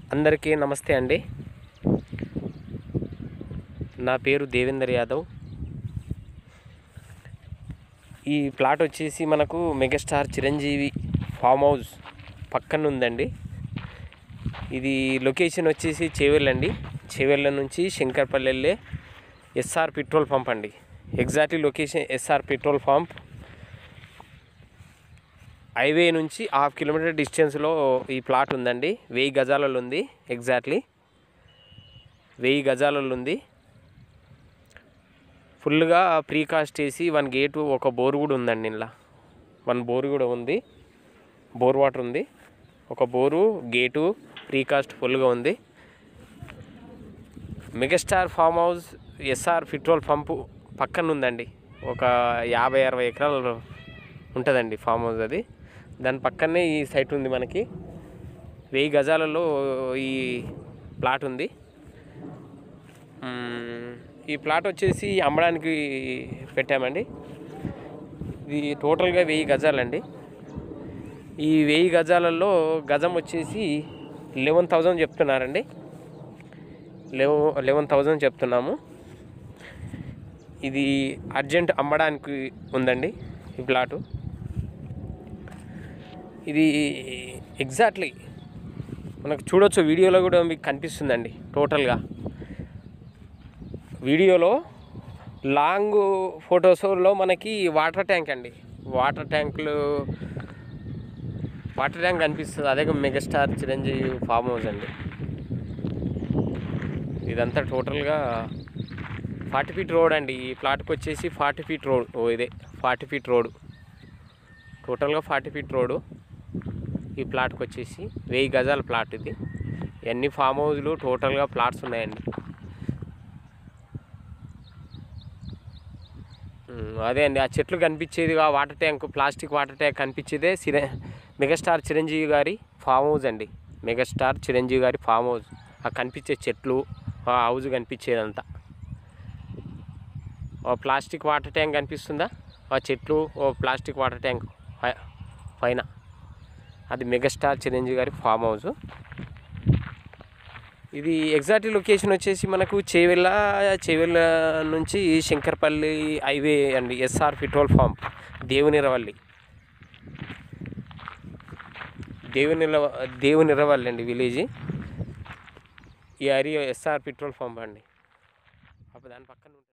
అందరికీ నమస్తే అండి నా పేరు దేవేందర్ యాదవ్ ఈ ప్లాట్ వచ్చేసి మనకు మెగాస్టార్ చిరంజీవి ఫామ్ హౌస్ పక్కన ఉందండి ఇది లొకేషన్ వచ్చేసి చేవెళ్ళ అండి చేవెళ్ళ నుంచి శంకర్పల్లి వెళ్ళే ఎస్ఆర్ పెట్రోల్ పంప్ అండి exactly location SR petrol pump highway నుంచి హాఫ్ కిలోమీటర్ డిస్టెన్స్లో ఈ ప్లాట్ ఉందండి వెయ్యి గజాలలో ఉంది ఎగ్జాక్ట్లీ వెయ్యి గజాలలో ఉంది ఫుల్గా ప్రీ కాస్ట్ వేసి వన్ గేటు ఒక బోర్ కూడా ఉందండి ఇలా వన్ బోర్ కూడా ఉంది బోర్ వాటర్ ఉంది ఒక బోరు గేటు ప్రీ కాస్ట్ ఫుల్గా ఉంది megastar farm house SR petrol pump పక్కన ఉందండి ఒక యాభై అరవై ఎకరాలు ఉంటుందండి ఫామ్ హౌస్ అది దాని పక్కనే ఈ సైట్ ఉంది మనకి వెయ్యి గజాలలో ఈ ప్లాట్ ఉంది మ్మ్, ఈ ప్లాట్ వచ్చేసి అమ్మడానికి పెట్టామండి ఇది టోటల్గా వెయ్యి గజాలండి ఈ వెయ్యి గజాలలో గజం వచ్చేసి లెవెన్ థౌజండ్ చెప్తున్నారండి లెవెన్ లెవెన్ థౌజండ్ చెప్తున్నాము ఇది అర్జెంట్ అమ్మడానికి ఉందండి ఈ ప్లాటు ఇది ఎగ్జాక్ట్లీ మనకు చూడొచ్చు వీడియోలో కూడా మీకు కనిపిస్తుందండి టోటల్గా వీడియోలో లాంగ్ ఫొటోస్లో మనకి వాటర్ ట్యాంక్ అండి వాటర్ ట్యాంకులు వాటర్ ట్యాంక్ కనిపిస్తుంది అదే మెగాస్టార్ చిరంజీవి ఫామ్ హౌస్ అండి ఇదంతా టోటల్గా ఫార్టీ ఫీట్ రోడ్ అండి ఈ ప్లాట్కి వచ్చేసి ఫార్టీ ఫీట్ రోడ్ ఓ ఇదే ఫార్టీ ఫీట్ రోడ్ టోటల్గా ఫార్టీ ఫీట్ రోడ్ ఈ ప్లాట్కి వచ్చేసి వెయ్యి గజాల ప్లాట్ ఇది ఇవన్నీ ఫామ్ హౌస్లు టోటల్గా ప్లాట్స్ ఉన్నాయండి ఉమ్, అదే అండి ఆ చెట్లు కనిపించేది ఆ water tank plastic water tank కనిపించేదే చిర మెగాస్టార్ చిరంజీవి గారి ఫామ్ హౌస్ అండి మెగాస్టార్ చిరంజీవి గారి ఫామ్ హౌస్ ఆ కనిపించే చెట్లు ఆ హౌస్ కనిపించేదంతా ఓ ప్లాస్టిక్ వాటర్ ట్యాంక్ కనిపిస్తుందా ఆ చెట్లు ఓ ప్లాస్టిక్ వాటర్ ట్యాంక్ పై- పైన అది మెగాస్టార్ చిరంజీవి గారి ఫామ్ హౌస్ ఇది ఎగ్జాక్ట్ లొకేషన్ వచ్చేసి మనకు చేవెళ్ళ చేవెళ్ళ నుంచి శంకర్పల్లి హైవే అండి ఎస్ఆర్ పెట్రోల్ పంప్ దేవునిరవల్లి దేవునిర దేవునిరవల్లి అండి విలేజ్ ఈ ఏరియా ఎస్ఆర్ పెట్రోల్ పంప్ అండి అప్పుడు దాని పక్కన ఉంటుంది